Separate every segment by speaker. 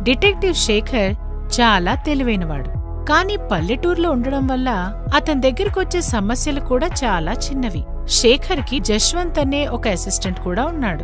Speaker 1: detective Shekhar చాలా తెలివైనవాడు కానీ పల్లెటూరులో ఉండడం వల్ల అతని దగ్గరకొచ్చే సమస్యలు కూడా చాలా చిన్నవి శేఖర్కి జశ్వంత్ అనే ఒక అసిస్టెంట్ కూడా ఉన్నాడు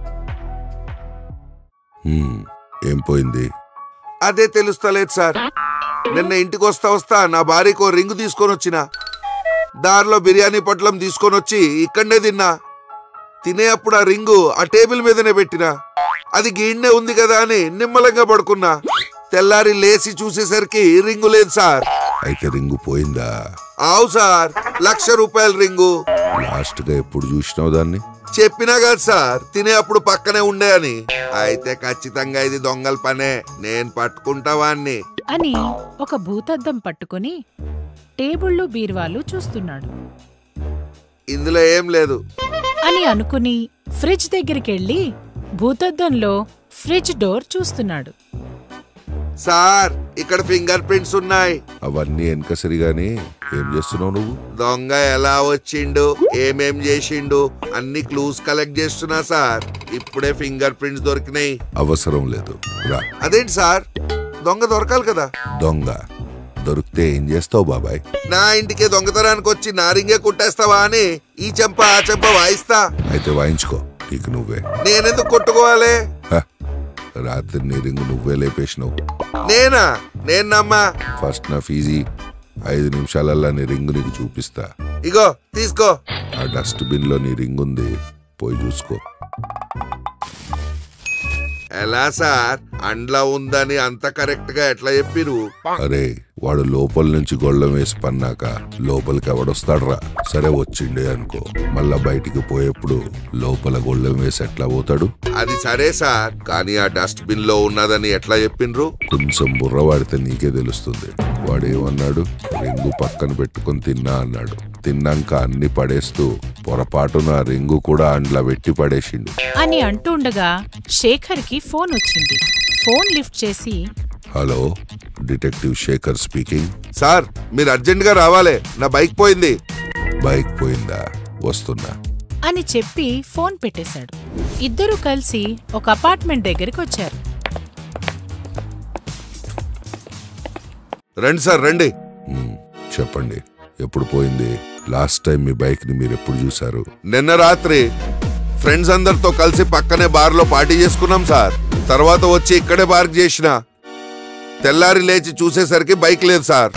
Speaker 2: హ్మ్, ఏం పోయింది
Speaker 3: అదే తెలుస్తలేదు సార్ నిన్న ఇంటికి వస్తా వస్తా నా భార్యకు ఓ రింగు తీసుకొని వచ్చిన దారిలో బిర్యానీ పొట్లం తీసుకొని వచ్చి ఇక్కడనే తిన్నా తినే అప్పుడు ఆ రింగు ఆ టేబుల్ మీదనే పెట్టినా అది గీడ్నే ఉంది కదా అని నిమ్మలంగా పడుకున్నా తెల్లారి లేచి చూసేసరికి రింగు లేదు సార్
Speaker 2: అయితే రింగు పోయిందా
Speaker 3: ఆవు సార్ లక్ష రూపాయల రింగు
Speaker 2: లాస్ట్ గా ఎప్పుడు చూసినావు దాన్ని
Speaker 3: చెప్పినా కదా సార్ తినే అప్పుడు పక్కనే ఉండే అని అయితే ఖచ్చితంగా ఇది దొంగల పనే నేను పట్టుకుంటా వాణ్ణి
Speaker 1: అని ఒక భూతద్దం పట్టుకుని టేబుళ్ళు బీరువాలు చూస్తున్నాడు
Speaker 3: ఇందులో ఏం లేదు
Speaker 1: అని అనుకుని ఫ్రిడ్జ్ దగ్గరికెళ్ళి భూతద్దంలో ఫ్రిడ్జ్ డోర్ చూస్తున్నాడు
Speaker 3: సార్ ఇక్కడ ఫింగర్ ప్రింట్స్ ఉన్నాయి
Speaker 2: అవన్నీ వెనక సరిగాని ఏం చేస్తున్నావు నువ్వు
Speaker 3: దొంగ ఎలా వచ్చిండు ఏమేం చేసిండు అన్ని క్లూస్ కలెక్ట్ చేస్తున్నా సార్ ఇప్పుడే ఫింగర్ ప్రింట్స్ దొరికినాయి
Speaker 2: అవసరం లేదు రా
Speaker 3: అదేంటి సార్ దొంగ దొరకాలి కదా
Speaker 2: దొంగ దొరికితే ఏం చేస్తావు బాబాయ్
Speaker 3: నా ఇంటికి దొంగతనానికి వచ్చి నారింగే కుట్టేస్తావా అని ఈ చెంప ఆ చెంప వాయిస్తా
Speaker 2: అయితే వాయించుకో నీకు నువ్వే
Speaker 3: నేనెందుకు కొట్టుకోవాలి
Speaker 2: హ, రాత్రి నీ రింగు నువ్వే లేపేసినావు
Speaker 3: నేనా నేను నమ్మా
Speaker 2: ఫస్ట్ నా ఫీజీ ఐదు నిమిషాలల్లా నీ రింగు నీకు చూపిస్తా
Speaker 3: ఇగో తీసుకో
Speaker 2: ఆ డస్ట్ బిన్ లో నీ రింగ్ ఉంది పోయి చూసుకో
Speaker 3: ఎలా సార్ అండ్లా ఉందని అంత కరెక్ట్ గా ఎట్లా చెప్పిరు
Speaker 2: అరే వాడు లోపల నుంచి గొళ్ళం వేసి పన్నాక లోపలికి ఎవడొస్తాడ్రా సరే వచ్చిండే అనుకో మళ్ళా బయటికి పోయేప్పుడు లోపల గొళ్ళెం వేసి ఎట్లా పోతాడు
Speaker 3: అది సరే సార్ కానీ ఆ డస్ట్ బిన్ లో ఉన్నదని ఎట్లా చెప్పిండ్రు
Speaker 2: కొంచెం బుర్ర వాడితే నీకే తెలుస్తుంది వాడేమన్నాడు రింగు పక్కన పెట్టుకొని తిన్నా అన్నాడు తిన్నాక అన్ని పడేస్తూ పొరపాటున ఆ రింగు కూడా అండ్లా పెట్టి పడేసిండు
Speaker 1: అని అంటుండగా శేఖర్కి ఫోన్ వచ్చింది ఫోన్ లిఫ్ట్ చేసి
Speaker 2: hello detective Shekar speaking
Speaker 3: sir మీరు అర్జెంట్ గా రావాలి నా బైక్ పోయింది
Speaker 2: బైక్ పోయిందా వస్తున్నా
Speaker 1: అని చెప్పి ఫోన్ పెట్టేశాడు ఇద్దరూ కలిసి ఒక అపార్ట్మెంట్ దగ్గరికి వచ్చారు
Speaker 3: రండి సార్ రండి
Speaker 2: మ్మ్, చెప్పండి ఎప్పుడు పోయింది లాస్ట్ టైం మీ బైక్ ని మీరు ఎప్పుడు చూసారు
Speaker 3: నిన్న రాత్రి ఫ్రెండ్స్ అందరితో కలిసి పక్కనే బార్ లో పార్టీ చేసుకున్నాం సార్ తర్వాత వచ్చి ఇక్కడే పార్క్ చేసిన తెల్లారి లేచి చూసేసరికి బైక్ లేదు సార్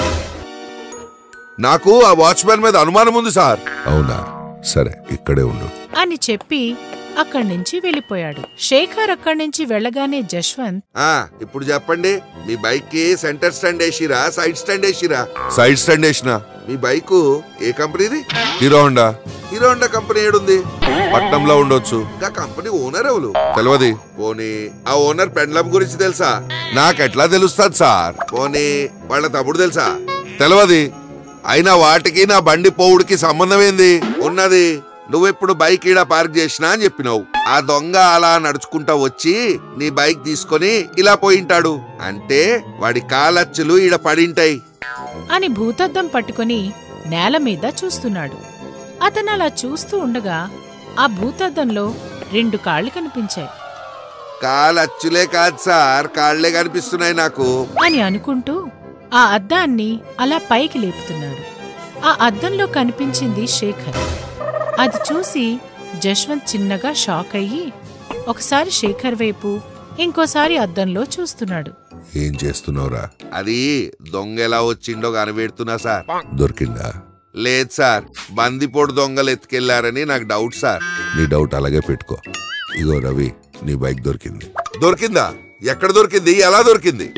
Speaker 3: నాకు ఆ వాచ్మెన్ మీద అనుమానం ఉంది సార్
Speaker 2: అవునా సరే ఇక్కడే ఉండు
Speaker 1: అని చెప్పి అక్కడి నుంచి వెళ్ళిపోయాడు శేఖర్ అక్కడి నుంచి వెళ్ళగానే జశ్వంత్
Speaker 3: ఆ ఇప్పుడు చెప్పండి మీ బైక్ కి సెంటర్ స్టాండ్ వేసిరా సైడ్ స్టాండ్ వేసిరా సైడ్ స్టాండ్ వేసిన మీ బైక్ ఏ కంపెనీది Hero Honda Hero Honda company ఏడుంది పట్నంలో ఉండొచ్చు ఇంకా కంపెనీ ఓనర్ ఎవరు తెలియదు పోనీ ఆ ఓనర్ పెండ్లం గురించి తెలుసా నాకెట్లా తెలుస్తుంది సార్ పోనీ వాళ్ళ తమ్ముడు తెలుసా తెలియదు అయినా వాటికి నా బండి పోవుడికి సంబంధం ఏంది ఉన్నది నువ్వెప్పుడు బైక్ ఈడ పార్క్ చేసినా అని చెప్పినావు ఆ దొంగ అలా నడుచుకుంటా వచ్చి నీ బైక్ తీసుకొని ఇలా పోయింటాడు అంటే వాడి కాలచ్చులు ఈడ పడింటాయి
Speaker 1: అని భూతద్దం పట్టుకుని నేల మీద చూస్తున్నాడు అతను అలా చూస్తూ ఉండగా ఆ భూతద్దంలో రెండు కాళ్ళు కనిపించాయి
Speaker 3: కాలచ్చులే కాదు సార్ కాళ్లే కనిపిస్తున్నాయి నాకు
Speaker 1: అని అనుకుంటూ ఆ అద్దాన్ని అలా పైకి లేపుతున్నాడు ఆ అద్దంలో కనిపించింది శేఖర్ అది చూసి జశ్వంత్ చిన్నగా షాక్ అయ్యి ఒకసారి శేఖర్ వైపు ఇంకోసారి అద్దంలో చూస్తున్నాడు
Speaker 2: ఏం చేస్తున్నావురా
Speaker 3: అది దొంగ ఎలా వచ్చిండో కనిపెడుతున్నా సార్
Speaker 2: దొరికిందా
Speaker 3: లేదు సార్ బందిపోడు దొంగలు ఎత్తుకెళ్లారని నాకు డౌట్ సార్
Speaker 2: నీ డౌట్ అలాగే పెట్టుకో ఇగో రవి నీ బైక్ దొరికింది
Speaker 3: దొరికిందా ఎక్కడ దొరికింది ఎలా దొరికింది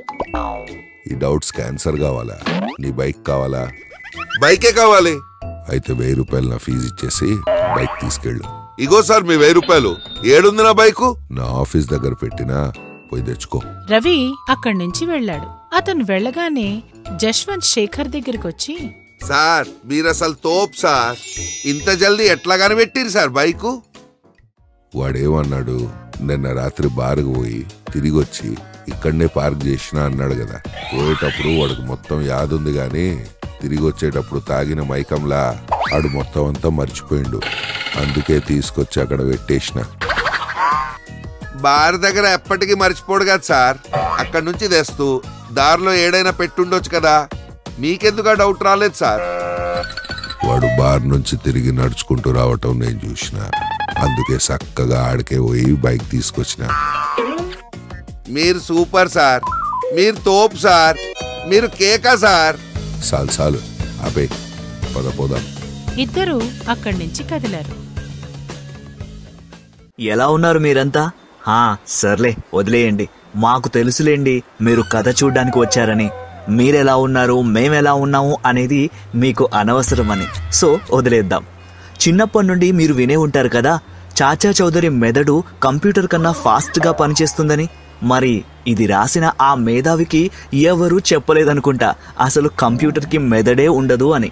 Speaker 2: ఈ డౌట్స్ క్యాన్సర్ కావాలా నీ బైక్ కావాలా
Speaker 3: బైకే కావాలి
Speaker 2: అయితే వెయ్యి రూపాయలు నా ఫీజు ఇచ్చేసి బైక్ తీసుకెళ్ళు
Speaker 3: ఇగో సార్ మీ వెయ్యి రూపాయలు ఏడుంది నా బైకు
Speaker 2: నా ఆఫీస్ దగ్గర పెట్టినా పోయి తెచ్చుకో
Speaker 1: రవి అక్కడి నుంచి వెళ్ళాడు అతను వెళ్ళగానే జశ్వంత్ శేఖర్ దగ్గరికొచ్చి
Speaker 3: సార్ మీరు అసలు తోప్ సార్ ఇంత జల్దీ ఎట్లా కనిపెట్టిరు సార్ బైకు
Speaker 2: వాడేమన్నాడు నిన్న రాత్రి బార్కు పోయి తిరిగి వచ్చి ఇక్కడనే పార్క్ చేసినా అన్నాడు కదా పోయేటప్పుడు వాడికి మొత్తం యాదుంది గాని తిరిగి వచ్చేటప్పుడు తాగిన మైకంలా ఆడు మొత్తం అంతా మర్చిపోయిండు అందుకే తీసుకొచ్చి అక్కడ పెట్టేసిన
Speaker 3: బార్ దగ్గర ఎప్పటికీ మర్చిపోడు కదా సార్ అక్కడి నుంచి తెస్తూ దారిలో ఏడైనా పెట్టుండొచ్చు కదా మీకెందుకు ఆ డౌట్ రాలేదు సార్
Speaker 2: వాడు బార్ నుంచి తిరిగి నడుచుకుంటూ రావటం నేను చూసిన అందుకే చక్కగా ఆడికే పోయి బైక్ తీసుకొచ్చిన
Speaker 3: మీరు సూపర్ సార్ మీరు తోపు సార్ మీరు కేకా సార్
Speaker 2: సాలు సాలు ఆపే పద పోదాం
Speaker 1: ఇద్దరూ అక్కడి నుంచి కదిలారు
Speaker 4: ఎలా ఉన్నారు మీరంతా హా సర్లే వదిలేయండి మాకు తెలుసులేండి మీరు కథ చూడ్డానికి వచ్చారని మీరెలా ఉన్నారు మేమెలా ఉన్నాము అనేది మీకు అనవసరమని సో వదిలేద్దాం చిన్నప్పటి నుండి మీరు వినే ఉంటారు కదా చాచా చౌదరి మెదడు కంప్యూటర్ కన్నా ఫాస్ట్గా పనిచేస్తుందని మరి ఇది రాసిన ఆ మేధావికి ఎవరూ చెప్పలేదనుకుంటా అసలు కంప్యూటర్కి మెదడే ఉండదు అని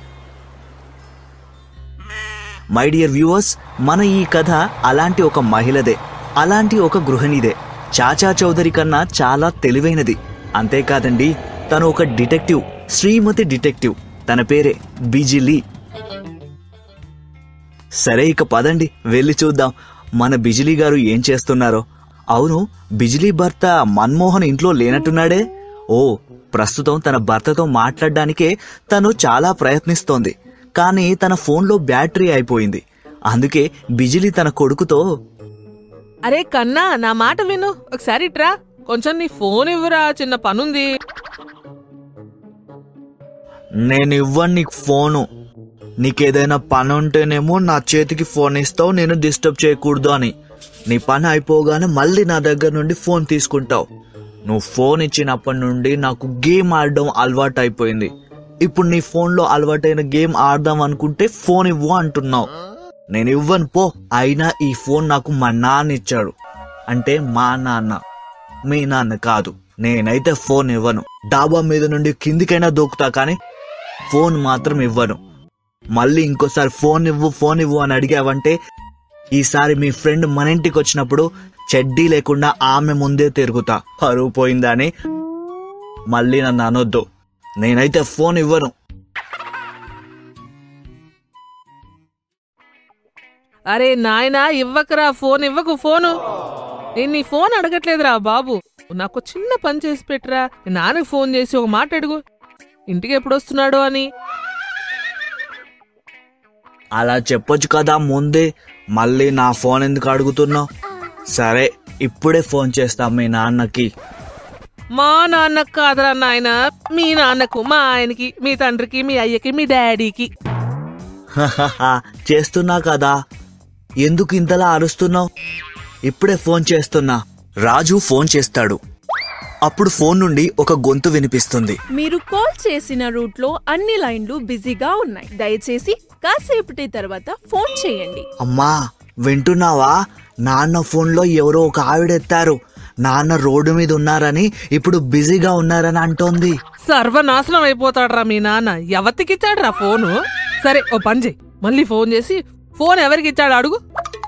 Speaker 4: మై డియర్ వ్యూవర్స్ మన ఈ కథ అలాంటి ఒక మహిళదే అలాంటి ఒక గృహిణిదే చాచా చౌదరి కన్నా చాలా తెలివైనది అంతేకాదండి తను ఒక డిటెక్టివ్ శ్రీమతి డిటెక్టివ్ తన పేరే బిజిలీ సరే ఇక పదండి వెళ్ళి చూద్దాం మన బిజిలీ గారు ఏం చేస్తున్నారో అవును బిజిలీ భర్త మన్మోహన్ ఇంట్లో లేనట్టున్నాడే ఓ ప్రస్తుతం తన భర్తతో మాట్లాడడానికే తను చాలా ప్రయత్నిస్తోంది కానీ తన ఫోన్లో బ్యాటరీ అయిపోయింది అందుకే బిజిలీ తన కొడుకుతో
Speaker 5: అరే కన్నా నా మాట విను ఒకసారి ఇట్రా కొంచెం నీ ఫోన్ ఇవ్వరా చిన్న పనుంది
Speaker 4: నేను ఇవ్వను నీకు ఫోను నీకేదైనా పని ఉంటేనేమో నా చేతికి ఫోన్ ఇస్తావు నేను డిస్టర్బ్ చేయకూడదు అని నీ పని అయిపోగానే మళ్ళీ నా దగ్గర నుండి ఫోన్ తీసుకుంటావు నువ్వు ఫోన్ ఇచ్చినప్పటి నుండి నాకు గేమ్ ఆడడం అలవాటు అయిపోయింది ఇప్పుడు నీ ఫోన్లో అలవాటైన గేమ్ ఆడదాం అనుకుంటే ఫోన్ ఇవ్వు అంటున్నావు నేను ఇవ్వను పో అయినా ఈ ఫోన్ నాకు మా నాన్న ఇచ్చాడు అంటే మా నాన్న మీ నాన్న కాదు నేనైతే ఫోన్ ఇవ్వను డాబా మీద నుండి కిందికైనా దూకుతా కానీ ఫోన్ మాత్రం ఇవ్వను మళ్ళీ ఇంకోసారి ఫోన్ ఇవ్వు ఫోన్ ఇవ్వు అని అడిగావంటే ఈసారి మీ ఫ్రెండ్ మన ఇంటికి వచ్చినప్పుడు చెడ్డీ లేకుండా ఆమె ముందే తిరుగుతా పరువు పోయిందా అని మళ్ళీ నన్ను అనొద్దు నేనైతే ఫోన్ ఇవ్వను
Speaker 5: అరే నాయనా ఇవ్వకరా ఫోన్ ఇవ్వకు ఫోను నేను నీ ఫోన్ అడగట్లేదురా బాబు నాకు చిన్న పని చేసి పెట్టరా మీ నాన్నకి ఫోన్ చేసి ఒక మాట అడుగు ఇంటికి ఎప్పుడు వస్తున్నాడో అని
Speaker 4: అలా చెప్పొచ్చు కదా ముందే మళ్ళీ నా ఫోన్ ఎందుకు అడుగుతున్నావు సరే ఇప్పుడే ఫోన్ చేస్తా మీ నాన్నకి
Speaker 5: మా నాన్నకు కాదురా నాయన మీ నాన్నకు మా ఆయనకి మీ తండ్రికి మీ అయ్యకి మీ డాడీకి
Speaker 4: హహహ, చేస్తున్నా కదా ఎందుకు ఇంతలా అరుస్తున్నావు ఇప్పుడే ఫోన్ చేస్తున్నా రాజు ఫోన్ చేస్తాడు అప్పుడు ఫోన్ నుండి ఒక గొంతు వినిపిస్తుంది
Speaker 6: మీరు కాల్ చేసిన రూట్లో అన్ని లైన్లు బిజీగా ఉన్నాయి దయచేసి కాసేపటి తర్వాత ఫోన్ చేయండి
Speaker 4: అమ్మా వింటున్నావా నాన్న ఫోన్లో ఎవరో ఒక ఆవిడ ఎత్తారు నాన్న రోడ్డు మీద ఉన్నారని ఇప్పుడు బిజీగా ఉన్నారని అంటోంది
Speaker 5: సర్వనాశనం అయిపోతాడురా మీ నాన్న ఎవతికిచ్చాడురా ఫోను సరే ఓ పని చెయ్యి మళ్ళీ ఫోన్ చేసి ఫోన్ ఎవరికి ఇచ్చాడు అడుగు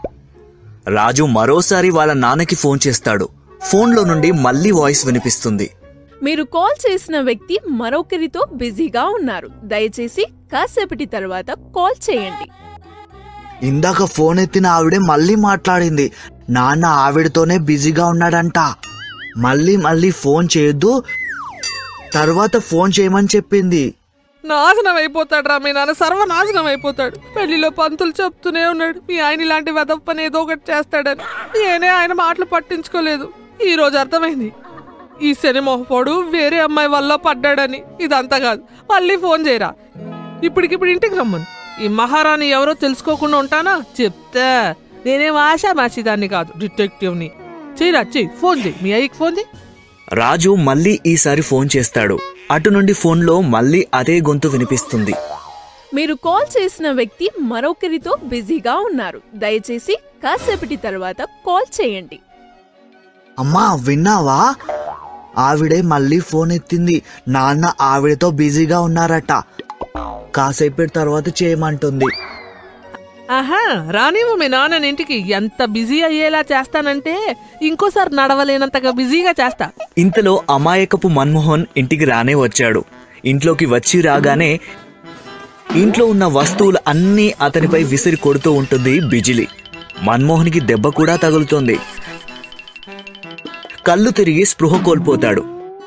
Speaker 4: రాజు మరోసారి వాళ్ళ నాన్నకి ఫోన్ చేస్తాడు ఫోన్లో నుండి మళ్ళీ వాయిస్ వినిపిస్తుంది
Speaker 6: మీరు కాల్ చేసిన వ్యక్తి మరొకరితో బిజీగా ఉన్నారు దయచేసి కాసేపటి తర్వాత కాల్ చేయండి
Speaker 4: ఇందాక ఫోన్ ఎత్తిన ఆవిడే మళ్ళీ మాట్లాడింది నాన్న ఆవిడతోనే బిజీగా ఉన్నాడంట మళ్ళీ మళ్ళీ ఫోన్ చేయొద్దు తర్వాత ఫోన్ చేయమని చెప్పింది
Speaker 5: నాశనం అయిపోతాడు రా మీ నాన్న సర్వనాశనం అయిపోతాడు పెళ్లిలో పంతులు చెప్తూనే ఉన్నాడు మీ ఆయన ఇలాంటి వెదవ పని ఏదో ఒకటి చేస్తాడని నేనే ఆయన మాటలు పట్టించుకోలేదు ఈ రోజు అర్థమైంది ఈ శని మొహపోడు వేరే అమ్మాయి వల్ల పడ్డాడని ఇదంతా కాదు మళ్ళీ ఫోన్ చేయరా ఇప్పటికిప్పుడు ఇంటికి రమ్మను ఈ మహారాణి ఎవరో తెలుసుకోకుండా ఉంటానా చెప్తా నేనేం ఆశా దాన్ని కాదు డిటెక్టివ్ని చేయరా చెయ్యి ఫోన్ చేయి మీ అయ్యకి ఫోన్ చేయి
Speaker 4: రాజు మళ్ళీ ఈసారి ఫోన్ చేస్తాడు అటు నుండి ఫోన్లో మళ్ళీ అదే గొంతు వినిపిస్తుంది
Speaker 6: మీరు కాల్ చేసిన వ్యక్తి మరొకరితో బిజీగా ఉన్నారు దయచేసి కాసేపటి తర్వాత కాల్ చేయండి
Speaker 4: అమ్మా విన్నావా ఆవిడే మళ్ళీ ఫోన్ ఎత్తింది నాన్న ఆవిడతో బిజీగా ఉన్నారట కాసేపటి తర్వాత చేయమంటుంది
Speaker 5: ఆహా రానివ్వు మీ నాన్నని ఇంటికి ఎంత బిజీ అయ్యేలా చేస్తానంటే ఇంకోసారి నడవలేనంతగా బిజీగా చేస్తా
Speaker 4: ఇంతలో అమాయకపు మన్మోహన్ ఇంటికి రానే వచ్చాడు ఇంట్లోకి వచ్చి రాగానే ఇంట్లో ఉన్న వస్తువులు అన్నీ అతనిపై విసిరి కొడుతూ ఉంటుంది బిజిలి మన్మోహన్కి దెబ్బ కూడా తగులుతోంది కళ్ళు తిరిగి స్పృహ కోల్పోతాడు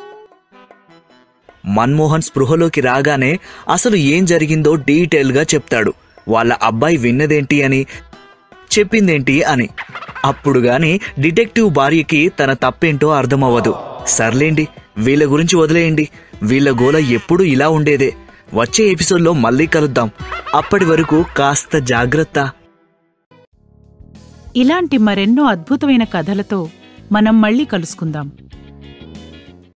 Speaker 4: మన్మోహన్ స్పృహలోకి రాగానే అసలు ఏం జరిగిందో డీటెయిల్గా చెప్తాడు వాళ్ళ అబ్బాయి విన్నదేంటి అని చెప్పిందేంటి అని అప్పుడు గాని డిటెక్టివ్ భార్యకి తన తప్పేంటో అర్థమవ్వదు సర్లేండి వీళ్ళ గురించి వదిలేయండి వీళ్ళ గోల ఎప్పుడూ ఇలా ఉండేదే వచ్చే ఎపిసోడ్లో మళ్ళీ కలుద్దాం అప్పటి వరకు కాస్త జాగ్రత్త
Speaker 1: ఇలాంటి మరెన్నో అద్భుతమైన కథలతో మనం మళ్ళీ కలుసుకుందాం